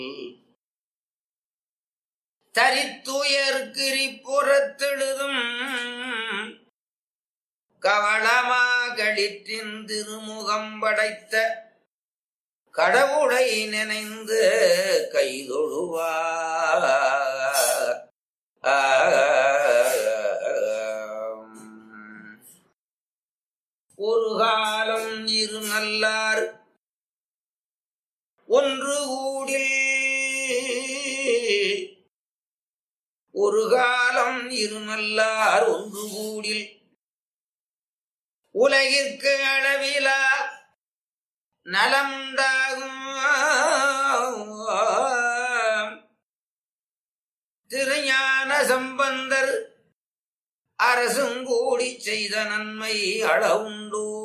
தரித்துயர்கிரி புறத்தெழுதும் கவளமாகளிற்றின் திருமுகம் படைத்த கடவுளை நினைந்து கைதொழுவா ஒரு காலம் இரு நல்லார் ஒன்று கூடில் ஒரு காலம் இரு நல்லார் ஒன்று கூடில் உலகிற்கு அளவிலா நலமுண்டாகும் திருஞான சம்பந்தர் அரசும் கூடி செய்த நன்மை அளவுண்டோ